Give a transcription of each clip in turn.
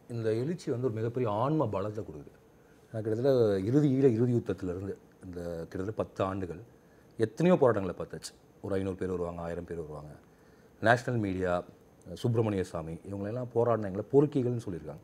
இந்த எழுச்சி வந்து ஒரு மிகப்பெரிய ஆன்ம பலத்தை கொடுக்குது நான் கிட்டத்தட்ட இறுதி ஈழ இறுதி யுத்தத்திலிருந்து இந்த கிட்டத்தட்ட பத்து ஆண்டுகள் எத்தனையோ போராட்டங்களை பார்த்தாச்சு ஒரு ஐநூறு பேர் வருவாங்க ஆயிரம் பேர் வருவாங்க நேஷ்னல் மீடியா சுப்பிரமணிய சாமி இவங்களெல்லாம் போராடினவங்களை பொறுக்கிகள்னு சொல்லியிருக்காங்க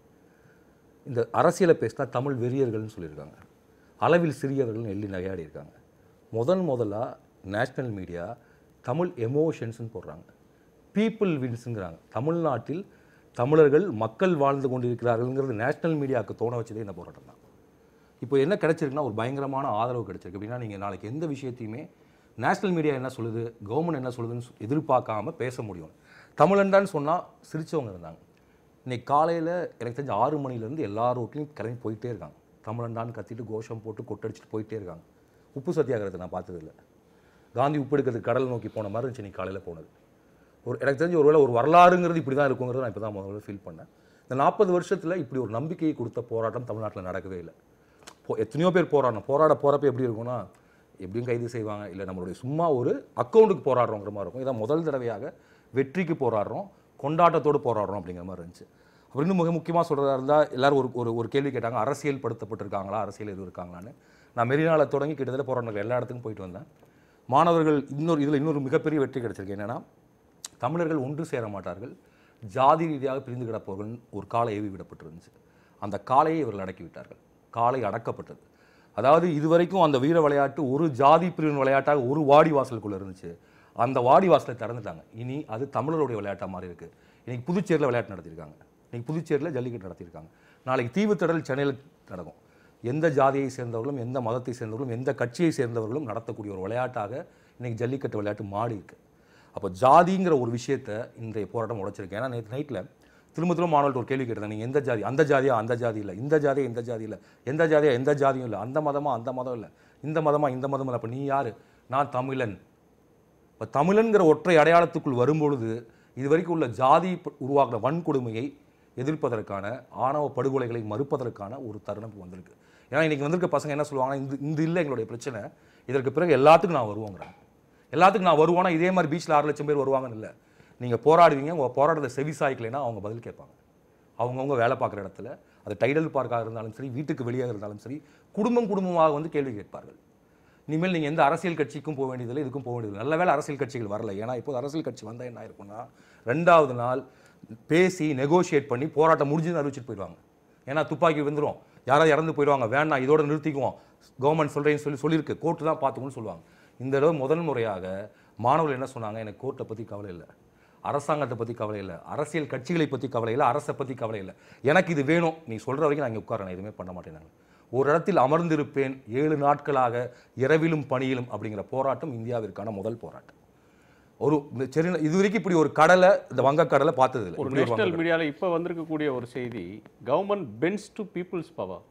இந்த அரசியலை பேசினா தமிழ் வெறியர்கள்னு சொல்லியிருக்காங்க அளவில் சிறியவர்கள்னு எள்ளி நகையாடி இருக்காங்க முதன் முதலாக நேஷ்னல் மீடியா தமிழ் எமோஷன்ஸ்னு போடுறாங்க பீப்புள் வின்ஸுங்கிறாங்க தமிழ்நாட்டில் தமிழர்கள் மக்கள் வாழ்ந்து கொண்டிருக்கிறார்கள்ங்கிறது நேஷ்னல் மீடியாவுக்கு தோண வச்சதே இந்த போராட்டம் தான் இப்போ என்ன கிடைச்சிருக்குன்னா ஒரு பயங்கரமான ஆதரவு கிடைச்சிருக்கு அப்படின்னா நீங்கள் நாளைக்கு எந்த விஷயத்தையுமே நேஷ்னல் மீடியா என்ன சொல்லுது கவர்மெண்ட் என்ன சொல்லுதுன்னு சொ- எதிர்பார்க்காம பேச முடியும் தமிழன்டான்னு சொன்னால் சிரிச்சவங்க இருந்தாங்க இன்னைக்கு காலையில் எனக்கு தெரிஞ்ச ஆறு மணிலேருந்து எல்லா ரோட்லையும் கிளம்பி போயிட்டே இருக்காங்க தமிழன்டான்னு கத்திட்டு கோஷம் போட்டு கொட்டடிச்சிட்டு போயிட்டே இருக்காங்க உப்பு சத்தியாகிரகத்தை நான் பார்த்ததில்ல காந்தி உப்பு எடுக்கிறதுக்கு கடல் நோக்கி போன மாதிரி இருந்துச்சு இன்னைக்கு காலையில் போனது ஒரு எனக்கு தெரிஞ்ச ஒருவேளை ஒரு வரலாறுங்கிறது இப்படி தான் இருக்குங்கிறத நான் இப்போ தான் முதல்ல ஃபீல் பண்ணேன் இந்த நாற்பது வருஷத்தில் இப்படி ஒரு நம்பிக்கையை கொடுத்த போராட்டம் தமிழ்நாட்டில் நடக்கவே இல்லை போ எத்தனையோ பேர் போராடணும் போராட போகிறப்ப எப்படி இருக்கும்னா எப்படியும் கைது செய்வாங்க இல்லை நம்மளுடைய சும்மா ஒரு அக்கௌண்ட்டுக்கு போராடுறோங்கிற மாதிரி இருக்கும் இதான் முதல் தடவையாக வெற்றிக்கு போராடுறோம் கொண்டாட்டத்தோடு போராடுறோம் அப்படிங்கிற மாதிரி இருந்துச்சு அப்புறம் இன்னும் மிக முக்கியமாக சொல்கிறதா இருந்தால் எல்லாரும் ஒரு ஒரு ஒரு கேள்வி கேட்டாங்க அரசியல் படுத்தப்பட்டிருக்காங்களா அரசியல் எதுவும் இருக்காங்களான்னு நான் மெரினால தொடங்கி கிட்டத்தட்ட போராட்டம் எல்லா இடத்துக்கும் போயிட்டு வந்தேன் மாணவர்கள் இன்னொரு இதில் இன்னொரு மிகப்பெரிய வெற்றி கிடைச்சிருக்கு என்னன்னா தமிழர்கள் ஒன்று சேர மாட்டார்கள் ஜாதி ரீதியாக பிரிந்து கிடப்பவர்கள் ஒரு காலை ஏவி விடப்பட்டிருந்துச்சு அந்த காளையை இவர்கள் அடக்கி விட்டார்கள் காளை அடக்கப்பட்டது அதாவது இதுவரைக்கும் அந்த வீர விளையாட்டு ஒரு ஜாதி பிரிவின் விளையாட்டாக ஒரு வாடி வாசலுக்குள்ள இருந்துச்சு அந்த வாடி வாசலை திறந்துட்டாங்க இனி அது தமிழருடைய விளையாட்டாக மாறி இருக்கு இன்னைக்கு புதுச்சேரியில் விளையாட்டு நடத்தியிருக்காங்க இன்னைக்கு புதுச்சேரியில் ஜல்லிக்கட்டு நடத்தியிருக்காங்க நாளைக்கு தீவுத்திடல் சென்னையில் நடக்கும் எந்த ஜாதியை சேர்ந்தவர்களும் எந்த மதத்தை சேர்ந்தவர்களும் எந்த கட்சியை சேர்ந்தவர்களும் நடத்தக்கூடிய ஒரு விளையாட்டாக இன்னைக்கு ஜல்லிக்கட்டு விளையாட்டு மாறி இருக்கு அப்போ ஜாதிங்கிற ஒரு விஷயத்தை இன்றைய போராட்டம் உடைச்சிருக்கு ஏன்னா நேற்று நைட்டில் திரும்ப திரும்ப மாணவர்கள்ட்ட ஒரு கேள்வி கேட்டேன் நீங்கள் எந்த ஜாதி அந்த ஜாதியா அந்த ஜாதி இல்லை இந்த ஜாதியா இந்த ஜாதி இல்லை எந்த ஜாதியா எந்த ஜாதியும் இல்லை அந்த மதமா அந்த மதம் இல்லை இந்த மதமா இந்த மதம் இல்லை அப்போ நீ யார் நான் தமிழன் இப்போ தமிழன்கிற ஒற்றை அடையாளத்துக்குள் வரும்பொழுது இதுவரைக்கும் உள்ள ஜாதி ப- உருவாக்குற வன்கொடுமையை எதிர்ப்பதற்கான ஆணவ படுகொலைகளை மறுப்பதற்கான ஒரு தருணம் வந்திருக்கு ஏன்னா இன்னைக்கு வந்திருக்க பசங்க என்ன சொல்லுவாங்கன்னா இந்த இந்த இல்லை எங்களுடைய பிரச்சனை இதற்கு பிறகு எல்லாத்துக்கும் நான் வருவோங்கிறாங்க எல்லாத்துக்கும் நான் வருவானா இதே மாதிரி பீச்சில் ஆறு லட்சம் பேர் வருவாங்கன்னு இல்லை நீங்கள் போராடுவீங்க உங்கள் போராட்டத்தை செவி சாய்க்கலைன்னா அவங்க பதில் கேட்பாங்க அவங்கவுங்க வேலை பார்க்குற இடத்துல அது டைடல் பார்க்காக இருந்தாலும் சரி வீட்டுக்கு வெளியே இருந்தாலும் சரி குடும்பம் குடும்பமாக வந்து கேள்வி கேட்பார்கள் இனிமேல் நீங்கள் எந்த அரசியல் கட்சிக்கும் போக வேண்டியதில்லை இதுக்கும் போக வேண்டியதில்லை நல்ல வேளை அரசியல் கட்சிகள் வரல ஏன்னா இப்போ அரசியல் கட்சி வந்தால் என்ன ஆயிருக்கும்னா ரெண்டாவது நாள் பேசி நெகோஷியேட் பண்ணி போராட்டம் முடிஞ்சுன்னு அறிவிச்சிட்டு போயிடுவாங்க ஏன்னா துப்பாக்கி வந்துடும் யாராவது இறந்து போயிடுவாங்க வேணாம் இதோட நிறுத்திக்குவோம் கவர்மெண்ட் சொல்கிறேன்னு சொல்லி சொல்லியிருக்கு கோர்ட்டு தான் பார்த்துக்கணும்னு சொல்லுவாங்க இந்த தடவை முதல் முறையாக மாணவர்கள் என்ன சொன்னாங்க எனக்கு கோர்ட்டை பற்றி கவலை இல்லை அரசாங்கத்தை பற்றி கவலை இல்லை அரசியல் கட்சிகளை பற்றி கவலை இல்லை அரசை பற்றி கவலை இல்லை எனக்கு இது வேணும் நீ சொல்கிற வரைக்கும் நான் இங்கே உட்காரேன் நான் எதுவுமே பண்ண மாட்டேன் நான் ஒரு இடத்தில் அமர்ந்திருப்பேன் ஏழு நாட்களாக இரவிலும் பணியிலும் அப்படிங்கிற போராட்டம் இந்தியாவிற்கான முதல் போராட்டம் ஒரு இந்த சரி இது வரைக்கும் இப்படி ஒரு கடலை இந்த வங்கக்கடலை பார்த்தது இல்லை ஒரு இப்படி ஒரு நேஷனல் வங்கக்கடலை. மீடியாவில் இப்போ வந்திருக்கக்கூடிய ஒரு செய்தி government bends to people's power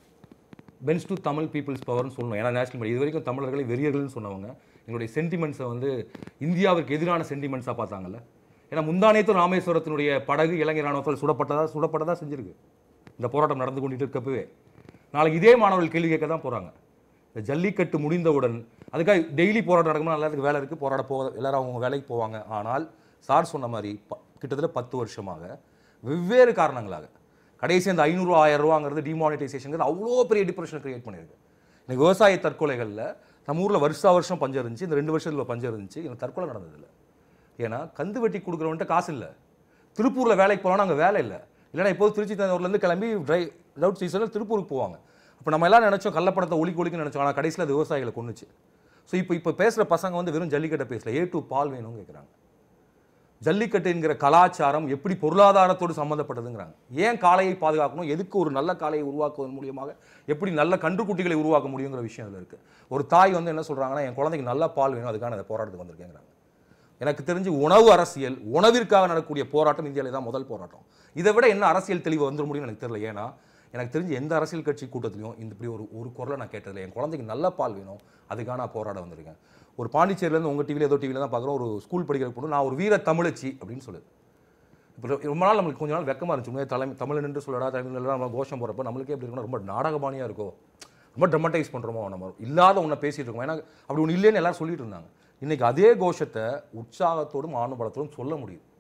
bends to Tamil people's பவர்னு சொல்லணும் ஏன்னா நேஷனல் மீடியா இது வரைக்கும் தமிழர்களை வெறியர்கள்னு சொன்னவங்க எங்களுடைய சென்டிமெண்ட்ஸை வந்து இந்தியாவிற்கு எதிரான சென்டிமெண்ட்ஸாக பார்த்தாங்கல்ல ஏன்னா முந்தானேத்து ராமேஸ்வரத்தினுடைய படகு இலங்கை ராணுவத்தால் சுடப்பட்டதா சுடப்பட்டதா செஞ்சிருக்கு இந்த போராட்டம் நடந்து கொண்டுட்டு இருக்கப்பவே நாளைக்கு இதே மாணவர்கள் கேள்வி கேட்க தான் போகிறாங்க இந்த ஜல்லிக்கட்டு முடிந்தவுடன் அதுக்காக டெய்லி போராட்டம் நடக்கும்போது எல்லாத்துக்கும் வேலை இருக்குது போராட போக எல்லாரும் அவங்க வேலைக்கு போவாங்க ஆனால் சார் சொன்ன மாதிரி ப- கிட்டத்தட்ட பத்து வருஷமாக வெவ்வேறு காரணங்களாக கடைசி அந்த ஐநூறு ஆயிரம் ரூபாங்கிறது டிமானிட்டைசேஷனுங்கிறது அவ்வளோ பெரிய டிப்ரெஷன் கிரியேட் பண்ணியிருக்கு இன்னைக்கு விவசாய தற்கொலைகளில் நம்ம ஊரில் வருஷா வருஷம் பஞ்சம் இருந்துச்சு இந்த ரெண்டு வருஷத்தில் பஞ்சம் இருந்துச்சு எனக்கு தற்கொலை நடந்ததில்லை ஏன்னா கந்து வெட்டி கொடுக்குறவன்ட்ட காசு இல்லை திருப்பூரில் வேலைக்கு போனால் அங்கே வேலை இல்லை இல்லைன்னா இப்போது திருச்சி தந்தூர்லேருந்து கிளம்பி ட்ரை டவுட் சீசனில் திருப்பூருக்கு போவாங்க அப்போ நம்ம எல்லாம் நினச்சோம் கள்ளப்படத்தை ஒலிக்கு ஒலிக்கு நினச்சோம் ஆனால் கடைசியில் அது விவசாயிகளை கொண்டுச்சு ஸோ இப்போ இப்போ பேசுகிற பசங்க வந்து வெறும் ஜல்லிக்கட்டை பேசல ஏ டு பால் வேணும்னு கேட்குறாங்க ஜல்லிக்கட்டு என்கிற கலாச்சாரம் எப்படி பொருளாதாரத்தோடு சம்மந்தப்பட்டதுங்கிறாங்க ஏன் காளையை பாதுகாக்கணும் எதுக்கு ஒரு நல்ல காளையை உருவாக்குவதன் மூலியமாக எப்படி நல்ல கன்றுக்குட்டிகளை உருவாக்க முடியுங்கிற விஷயம் அதில் இருக்குது ஒரு தாய் வந்து என்ன சொல்கிறாங்கன்னா என் குழந்தைக்கு நல்ல பால் வேணும் அதுக்கான அந்த போராட்டத்துக்கு வந்திருக்கேங்கிறாங்க எனக்கு தெரிஞ்சு உணவு அரசியல் உணவிற்காக நடக்கக்கூடிய போராட்டம் இந்தியாவிலே தான் முதல் போராட்டம் இதை விட என்ன அரசியல் தெளிவு வந்துட முடியும்னு எனக்கு தெரியல ஏன்னா எனக்கு தெரிஞ்சு எந்த அரசியல் கட்சி கூட்டத்திலையும் இந்த இப்படி ஒரு ஒரு குரலை நான் கேட்டதில்லை என் குழந்தைக்கு நல்ல பால் வேணும் அதுக்காக நான் போராட வந்திருக்கேன் ஒரு பாண்டிச்சேரியிலேருந்து உங்கள் டிவியில் ஏதோ டிவியில் தான் பார்க்குறோம் ஒரு ஸ்கூல் படிக்கிற பொண்ணு நான் ஒரு வீர தமிழச்சி அப்படின்னு சொல்லுது இப்போ ரொம்ப நாள் நம்மளுக்கு கொஞ்ச நாள் வெக்கமாக இருந்துச்சு உண்மையாக தலைமை தமிழ் நின்று சொல்லடா தமிழ் நம்ம கோஷம் போகிறப்ப நம்மளுக்கே எப்படி இருக்குன்னா ரொம்ப நாடகபாணியாக இருக்கோ ரொம்ப ட்ரமடைஸ் பண்ணுறோமோ நம்ம இல்லாத ஒன்றை பேசிகிட்டு இருக்கோம் ஏன்னா அப்படி ஒன்று இல்லைன்னு எல்லாரும் சொல்லிட்டு இருந்தாங்க இன்றைக்கி அதே கோஷத்தை உற்சாகத்தோடும் ஆணுபலத்தோடும் சொல்ல முடியும்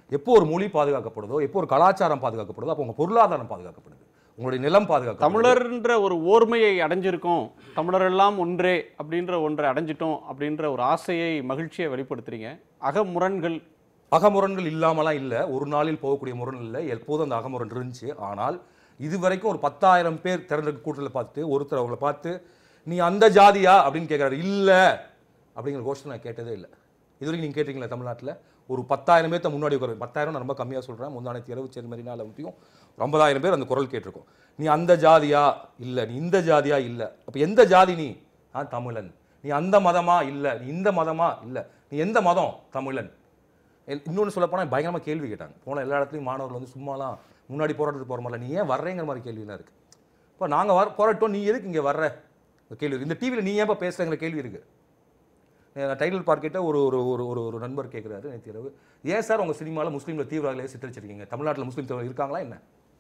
எப்போ ஒரு மொழி பாதுகாக்கப்படுதோ எப்போ ஒரு கலாச்சாரம் பாதுகாக்கப்படுதோ அப்போ உங்க பொருளாதாரம் பாதுகாக்கப்படுது உங்களுடைய நிலம் பாதுகாக்கப்படுது தமிழர்ன்ற ஒரு ஓர்மையை அடைஞ்சிருக்கோம் தமிழர் எல்லாம் ஒன்றே அப்படின்ற ஒன்றை அடைஞ்சிட்டோம் அப்படின்ற ஒரு ஆசையை மகிழ்ச்சியை வெளிப்படுத்துறீங்க அகமுரண்கள் அகமுரண்கள் இல்லாமலாம் இல்லை ஒரு நாளில் போகக்கூடிய முரண் இல்லை எப்போதும் அந்த அகமுரண் இருந்துச்சு ஆனால் இதுவரைக்கும் ஒரு பத்தாயிரம் பேர் திறந்த கூட்டத்தில் பார்த்துட்டு ஒருத்தர் அவங்கள பார்த்து நீ அந்த ஜாதியா அப்படின்னு கேட்குறாரு இல்லை அப்படிங்கிற கோஷம் நான் கேட்டதே இல்லை இது வரைக்கும் நீங்கள் கேட்டீங்களா தமிழ்நாட்டில் ஒரு பத்தாயிரம் பேர்த்த முன்னாடி உட்காரு பத்தாயிரம் நான் ரொம்ப கம்மியாக சொல்கிறேன் முந்தானத்தி இரவு சரி மாதிரி நாள் முட்டியும் ஒரு ஐம்பதாயிரம் பேர் அந்த குரல் கேட்டிருக்கோம் நீ அந்த ஜாதியா இல்லை நீ இந்த ஜாதியா இல்லை அப்போ எந்த ஜாதி நீ நான் தமிழன் நீ அந்த மதமா இல்லை நீ இந்த மதமா இல்லை நீ எந்த மதம் தமிழன் இன்னொன்று சொல்ல போனால் பயங்கரமாக கேள்வி கேட்டாங்க போன எல்லா இடத்துலையும் மாணவர்கள் வந்து சும்மாலாம் முன்னாடி போராட்டத்துக்கு போகிற மாதிரில நீ ஏன் வர்றேங்கிற மாதிரி கேள்விலாம் இருக்குது இப்போ நாங்கள் வர போராட்டோம் நீ எதுக்கு இங்கே வர்ற இந்த கேள்வி இருக்கு. இந்த டிவியில் நீ ஏன் பேசுகிறங்கிற கேள்வி இருக்குது டைட்டில் பார்க்கிட்ட ஒரு ஒரு ஒரு ஒரு ஒரு நண்பர் கேட்குறாரு நேற்று இரவு ஏன் சார் உங்கள் சினிமாவில் முஸ்லீமில் தீவிரவாதிகளே சித்தரிச்சிருக்கீங்க தமிழ்நாட்டில் முஸ்லீம் தீவிரவாதி இருக்காங்களா என்ன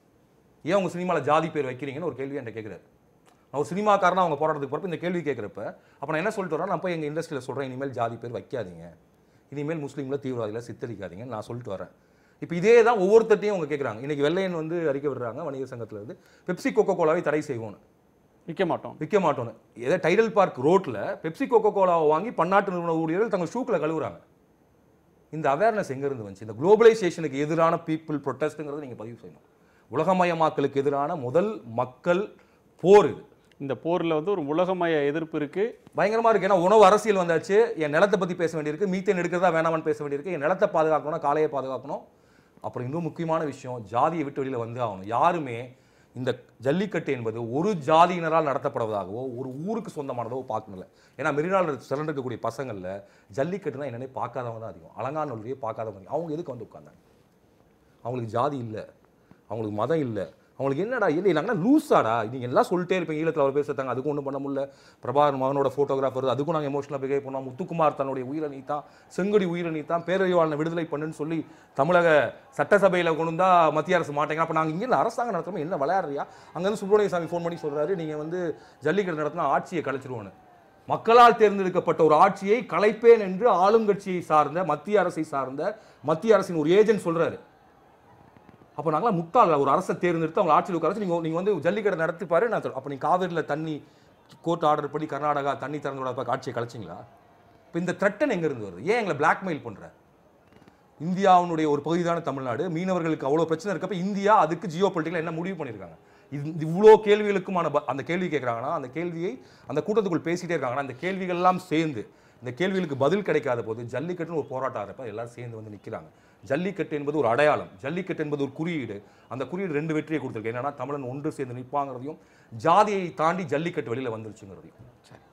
ஏன் உங்கள் சினிமாவில் ஜாதி பேர் வைக்கிறீங்கன்னு ஒரு கேள்வி என்கிட்ட கேட்குறாரு நான் ஒரு சினிமாக்காரனா அவங்க போராட்டத்துக்கு போகிறப்ப இந்த கேள்வி கேட்குறப்ப அப்போ நான் என்ன சொல்லிட்டு வரேன் நான் போய் எங்கள் இண்டஸ்ட்ரியில் சொல்கிறேன் இனிமேல் ஜாதி பேர் வைக்காதீங்க இனிமேல் முஸ்லீமில் தீவிரவாதிகளை சித்தரிக்காதீங்கன்னு நான் சொல்லிட்டு வரேன் இப்போ இதே தான் ஒவ்வொருத்தட்டையும் அவங்க கேட்குறாங்க இன்னைக்கு வெள்ளையன் வந்து அறிக்கை விடுறாங்க வணிக சங்கத்துல இருந்து பெப்சி கோகோ கோலாவை தடை செய்வோம்னு விற்க மாட்டோம் விற்க மாட்டோன்னு ஏதோ டைடல் பார்க் ரோட்டில் பெப்சி கோகோ கோலாவை வாங்கி பன்னாட்டு நிறுவன ஊழியர்கள் தங்கள் ஷூக்கில் கழுவுறாங்க இந்த அவேர்னஸ் எங்கேருந்து வந்துச்சு இந்த குளோபலைசேஷனுக்கு எதிரான பீப்புள் ப்ரொட்டஸ்ட்டுங்கிறத நீங்கள் பதிவு செய்யணும் உலகமயமாக்கலுக்கு எதிரான முதல் மக்கள் போர் இது இந்த போர்ல வந்து ஒரு உலகமய எதிர்ப்பு இருக்கு பயங்கரமா இருக்கு ஏன்னா உணவு அரசியல் வந்தாச்சு என் நிலத்தை பத்தி பேச வேண்டியிருக்கு மீத்தேன் எடுக்கிறதா வேணாமான்னு பேச வேண்டியிருக்கு என் நிலத்தை பாதுகாக்கணும் காலையை பாதுகாக்கணும் அப்புறம் இன்னும் முக்கியமான விஷயம் ஜாதியை விட்டு வெளியில வந்து ஆகணும் யாருமே இந்த ஜல்லிக்கட்டு என்பது ஒரு ஜாதியினரால் நடத்தப்படுவதாகவோ ஒரு ஊருக்கு சொந்தமானதோ பார்க்கல ஏன்னா மெரினால சிறந்திருக்கக்கூடிய பசங்கள்ல ஜல்லிக்கட்டுனா என்னன்னே பார்க்காதவங்க தான் அதிகம் அலங்காநல்லூரையே பார்க்காதவங்க அதிகம். அவங்க எதுக்கு வந்து உட்கார்ந்தாங்க அவங்களுக்கு ஜாதி இல்லை அவங்களுக்கு மதம் இல்லை அவங்களுக்கு என்னடா இல்லை நாங்கள் லூஸாடா நீங்கள் எல்லாம் சொல்லிட்டே இருப்பீங்க ஈழத்தில் அவர் பேசுறாங்க அதுக்கும் ஒன்றும் பண்ண முடியல பிரபாகர் மகனோட ஃபோட்டோகிராஃபர் அதுக்கும் நாங்கள் எமோஷனலாக பிஹேவ் பண்ணோம் முத்துக்குமார் தன்னுடைய உயிரை நீத்தான் செங்கடி உயிரை நீத்தான் பேரறிவாளனை விடுதலை பண்ணுன்னு சொல்லி தமிழக சட்டசபையில் கொண்டு வந்தா மத்திய அரசு மாட்டேங்க அப்போ நாங்கள் இங்கே அரசாங்கம் நடத்துறோம் என்ன விளையாடுறியா அங்கேருந்து சுப்பிரமணிய சாமி ஃபோன் பண்ணி சொல்றாரு நீங்கள் வந்து ஜல்லிக்கட்டு நடத்தினா ஆட்சியை கலைச்சிருவோன்னு மக்களால் தேர்ந்தெடுக்கப்பட்ட ஒரு ஆட்சியை கலைப்பேன் என்று ஆளுங்கட்சியை சார்ந்த மத்திய அரசை சார்ந்த மத்திய அரசின் ஒரு ஏஜென்ட் சொல்றாரு அப்போ நாங்களாம் முட்டாள் ஒரு அரசை தேர்ந்தெடுத்து அவங்க ஆட்சியில் உட்கார வச்சு நீங்கள் நீங்கள் வந்து ஜல்லிக்கட்டு நடத்திப்பாரு நான் சொல்றேன். அப்போ நீ காவிரியில் தண்ணி கோர்ட் ஆர்டர் படி கர்நாடகா தண்ணி திறந்து விடாத ஆட்சியை கலைச்சிங்களா இப்போ இந்த த்ரெட்டன் எங்கேருந்து வருது ஏன் எங்களை பிளாக்மெயில் பண்ற இந்தியாவினுடைய ஒரு பகுதிதான தமிழ்நாடு மீனவர்களுக்கு அவ்வளோ பிரச்சனை இருக்கப்ப இந்தியா அதுக்கு ஜியோ என்ன முடிவு பண்ணியிருக்காங்க இது இவ்வளோ கேள்விகளுக்குமான ப- அந்த கேள்வி கேட்குறாங்கன்னா அந்த கேள்வியை அந்த கூட்டத்துக்குள் பேசிட்டே இருக்காங்கன்னா அந்த கேள்விகள் எல்லாம் சேர்ந்து இந்த கேள்விகளுக்கு பதில் கிடைக்காத போது ஜல்லிக்கட்டுன்னு ஒரு போராட்டம் ஆகிறப்ப எல்லாரும் சேர்ந்து வந்து நிற்கிறாங்க ஜல்லிக்கட்டு என்பது ஒரு அடையாளம் ஜல்லிக்கட்டு என்பது ஒரு குறியீடு அந்த குறியீடு ரெண்டு வெற்றியை கொடுத்துருக்கு என்னன்னா தமிழன் ஒன்று சேர்ந்து நிற்பாங்கிறதையும் ஜாதியை தாண்டி ஜல்லிக்கட்டு வெளியில் வந்துருச்சுங்கிறதையும் சரி